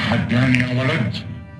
تتحداني يا ولد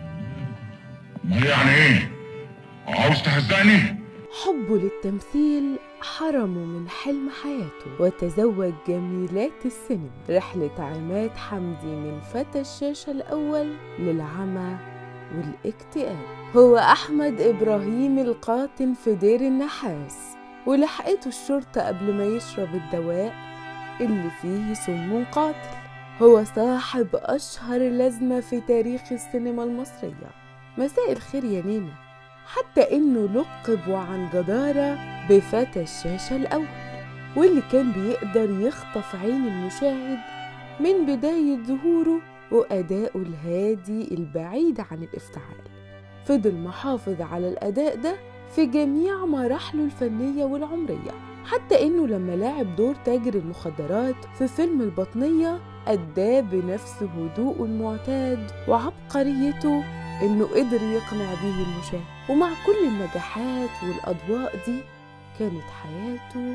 امال يعني ايه عاوز تهزقني حبه للتمثيل حرمه من حلم حياته وتزوج جميلات السينما رحلة عماد حمدي من فتى الشاشة الأول للعمى والاكتئاب هو أحمد إبراهيم القاتل في دير النحاس ولحقته الشرطة قبل ما يشرب الدواء اللي فيه سم قاتل هو صاحب أشهر لازمة في تاريخ السينما المصرية مساء الخير يا نينا حتى إنه لقب عن جدارة بفتى الشاشة الأول واللي كان بيقدر يخطف عين المشاهد من بداية ظهوره وأدائه الهادي البعيد عن الافتعال فضل محافظ على الأداء ده في جميع مراحله الفنية والعمرية حتى إنه لما لعب دور تاجر المخدرات في فيلم البطنية أداه بنفس هدوءه المعتاد وعبقريته إنه قدر يقنع بيه المشاهد ومع كل النجاحات والأضواء دي كانت حياته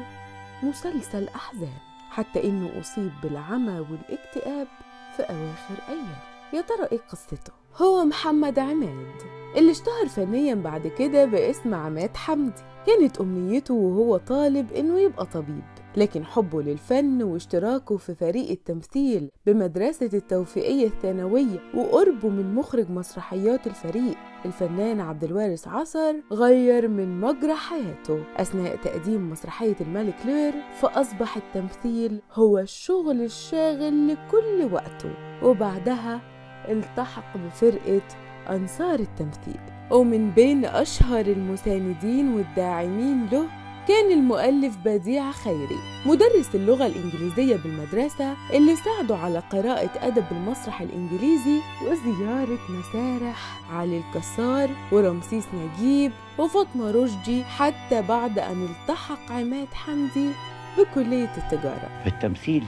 مسلسل أحزان حتى إنه أصيب بالعمى والاكتئاب في أواخر أيام يا ترى إيه قصته؟ هو محمد عماد اللي اشتهر فنيا بعد كده باسم عماد حمدي كانت أمنيته وهو طالب إنه يبقى طبيب لكن حبه للفن واشتراكه في فريق التمثيل بمدرسة التوفيقية الثانوية وقربه من مخرج مسرحيات الفريق الفنان عبد الوارث عصر غير من مجرى حياته أثناء تقديم مسرحية الملك لير فأصبح التمثيل هو الشغل الشاغل لكل وقته وبعدها التحق بفرقة أنصار التمثيل ومن بين أشهر المساندين والداعمين له كان المؤلف بديع خيري مدرس اللغة الإنجليزية بالمدرسة اللي ساعده على قراءة أدب المسرح الإنجليزي وزيارة مسارح علي الكسار ورمسيس نجيب وفاطمة رشدي حتى بعد أن التحق عماد حمدي بكلية التجارة في التمثيل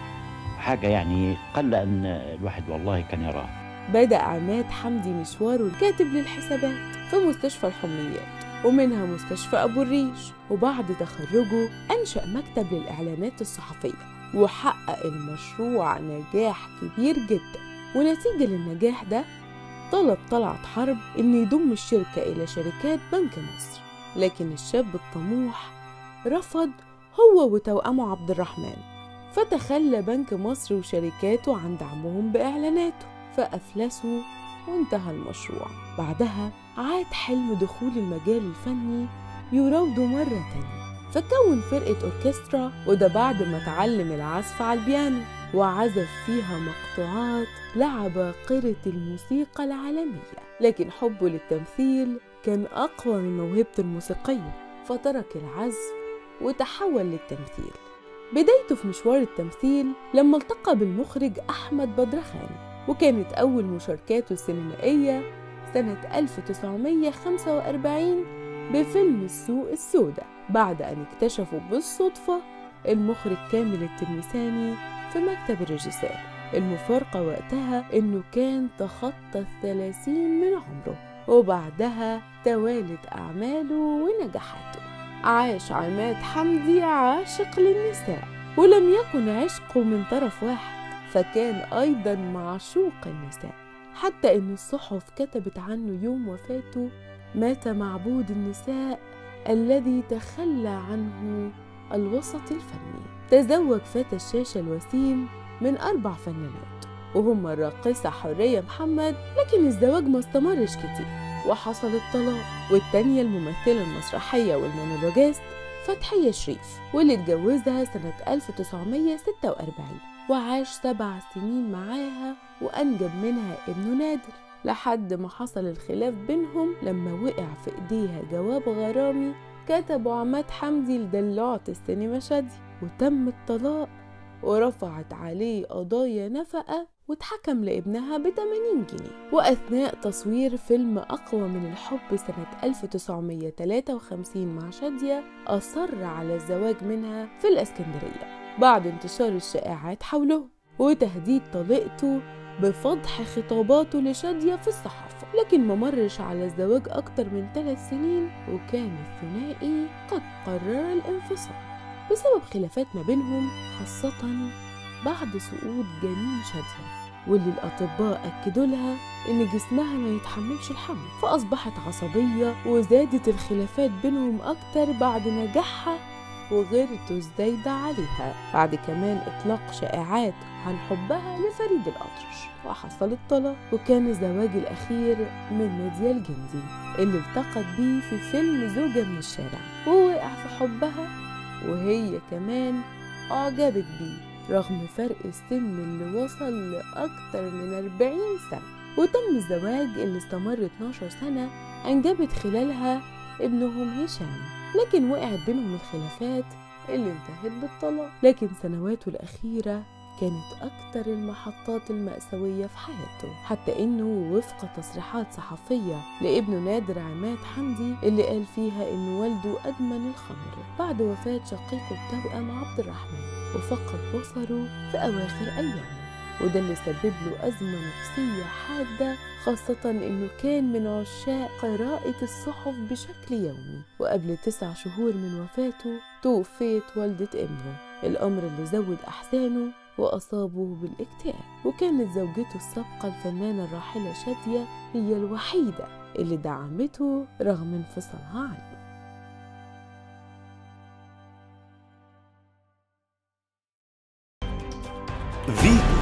حاجة يعني قل أن الواحد والله كان يراها بدأ عماد حمدي مشواره الكاتب للحسابات في مستشفى الحميات ومنها مستشفى أبو الريش وبعد تخرجه أنشأ مكتب للإعلانات الصحفية وحقق المشروع نجاح كبير جدا ونتيجة للنجاح ده طلب طلعت حرب إن يضم الشركة إلى شركات بنك مصر لكن الشاب الطموح رفض هو وتوأمه عبد الرحمن فتخلى بنك مصر وشركاته عن دعمهم بإعلاناته فأفلسوا وانتهى المشروع بعدها عاد حلم دخول المجال الفني يراوده مرة تانية فكون فرقة أوركسترا وده بعد ما اتعلم العزف على البيانو وعزف فيها مقطوعات لعباقرة الموسيقى العالمية لكن حبه للتمثيل كان أقوى من موهبته الموسيقية فترك العزف وتحول للتمثيل بدايته في مشوار التمثيل لما التقى بالمخرج أحمد بدرخان وكانت أول مشاركاته السينمائية سنة 1945 بفيلم السوق السوداء بعد أن اكتشفوا بالصدفة المخرج كامل التلمساني في مكتب الريجيسير المفارقة وقتها إنه كان تخطى الثلاثين من عمره وبعدها توالت أعماله ونجاحاته عاش عماد حمدي عاشق للنساء ولم يكن عشقه من طرف واحد فكان أيضا معشوق النساء حتى إن الصحف كتبت عنه يوم وفاته مات معبود النساء الذي تخلى عنه الوسط الفني تزوج فتى الشاشة الوسيم من أربع فنانات وهم الراقصة حرية محمد لكن الزواج ما استمرش كتير وحصل الطلاق والتانية الممثلة المسرحية والمونولوجيست فتحية شريف واللي اتجوزها سنة 1946 وعاش سبع سنين معاها وأنجب منها ابنه نادر لحد ما حصل الخلاف بينهم لما وقع في إيديها جواب غرامي كتبه عماد حمدي لدلوعة السينما شادي وتم الطلاق ورفعت عليه قضايا نفقة واتحكم لابنها ب 80 جنيه وأثناء تصوير فيلم أقوى من الحب سنة 1953 مع شادية أصر على الزواج منها في الإسكندرية بعد انتشار الشائعات حوله وتهديد طليقته بفضح خطاباته لشادية في الصحافة لكن ما مرش على الزواج أكتر من ثلاث سنين وكان الثنائي قد قرر الانفصال بسبب خلافات ما بينهم خاصة بعد سقوط جنين شادية واللي الأطباء أكدوا لها إن جسمها ما يتحملش الحمل فأصبحت عصبية وزادت الخلافات بينهم أكتر بعد نجاحها وغيرته الزايدة عليها بعد كمان إطلاق شائعات عن حبها لفريد الأطرش وحصل الطلاق وكان الزواج الأخير من نادية الجندي اللي التقت بيه في فيلم زوجة من الشارع ووقع في حبها وهي كمان أعجبت بيه رغم فرق السن اللي وصل لأكتر من 40 سنة وتم الزواج اللي استمر 12 سنة أنجبت خلالها ابنهم هشام لكن وقعت بينهم الخلافات اللي انتهت بالطلاق لكن سنواته الأخيرة كانت أكتر المحطات المأساوية في حياته حتى إنه وفق تصريحات صحفية لابنه نادر عماد حمدي اللي قال فيها إن والده أدمن الخمر بعد وفاة شقيقه التوأم عبد الرحمن وفقد بصره في أواخر أيامه وده اللي سبب له أزمة نفسية حادة خاصة إنه كان من عشاق قراءة الصحف بشكل يومي وقبل تسع شهور من وفاته توفيت والدة ابنه الأمر اللي زود أحزانه وأصابه بالاكتئاب وكانت زوجته السابقة الفنانة الراحلة شادية هي الوحيدة اللي دعمته رغم انفصالها عنه فيتو